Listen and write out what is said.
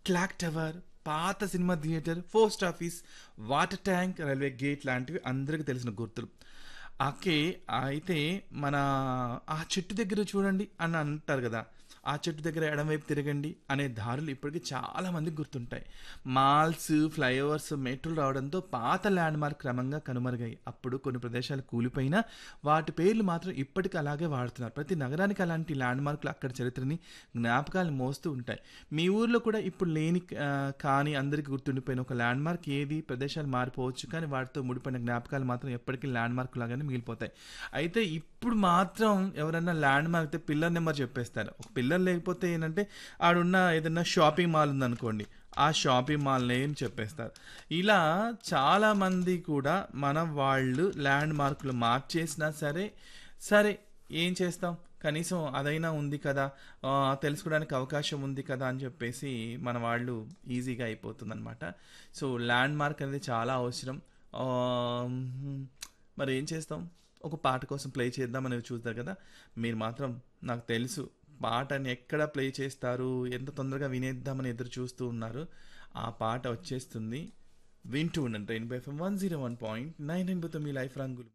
clock tower పాత cinema theatre post office water tank railway gate లాంటివి అందరికీ తెలిసిన గుర్తులు ఓకే అయితే మన ఆ చెట్టు దగ్గర చూడండి అని అంటారు కదా ఆ చెట్టు దగ్గర ఎడమవైపు తిరగండి అనే దారులు ఇప్పటికీ చాలా మందికి గుర్తుంటాయి మాల్స్ ఫ్లైఓవర్స్ మెట్రోలు రావడంతో పాత ల్యాండ్ మార్క్ క్రమంగా కనుమరుగాయి అప్పుడు కొన్ని ప్రదేశాలు కూలిపోయినా వాటి పేర్లు మాత్రం ఇప్పటికీ అలాగే వాడుతున్నారు ప్రతి నగరానికి అలాంటి ల్యాండ్ మార్కులు అక్కడ చరిత్రని జ్ఞాపకాలు మోస్తూ ఉంటాయి మీ ఊర్లో కూడా ఇప్పుడు లేని ఆ, కానీ అందరికీ గుర్తుండిపోయిన ఒక ల్యాండ్ మార్క్ ఏది ప్రదేశాలు మారిపోవచ్చు కానీ వాటితో ముడిపడిన జ్ఞాపకాలు మాత్రం ఎప్పటికీ ల్యాండ్ మార్క్ లాగానే మిగిలిపోతాయి అయితే ఇప్పుడు మాత్రం ఎవరైనా ల్యాండ్ మార్క్ అయితే పిల్లర్ నెంబర్ చెప్పేస్తారు ఒక పిల్లర్ లేకపోతే ఏంటంటే ఆడున్న ఏదైనా షాపింగ్ మాల్ ఉందనుకోండి ఆ షాపింగ్ మాల్ నేమ్ చెప్పేస్తారు ఇలా చాలా మంది కూడా మన వాళ్ళు ల్యాండ్ మార్కులు మార్చేసినా సరే సరే ఏం చేస్తాం కనీసం అదైనా ఉంది కదా ఆ, తెలుసుకోవడానికి అవకాశం ఉంది కదా అని చెప్పేసి మన వాళ్ళు ఈజీగా అయిపోతుందన్నమాట సో ల్యాండ్ మార్క్ అనేది చాలా అవసరం ఆ, మరి ఏం చేస్తాం ఒక పాట కోసం ప్లే చేద్దామని చూస్తారు కదా మీరు మాత్రం నాకు తెలుసు పాటని ఎక్కడ ప్లే చేస్తారు ఎంత తొందరగా వినేద్దామని ఎదురు చూస్తూ ఉన్నారు ఆ పాట వచ్చేస్తుంది వింటూ ఉండండి rainbow FM one zero one point nine ఎన్బోతో మీ లైఫ్ రంగులు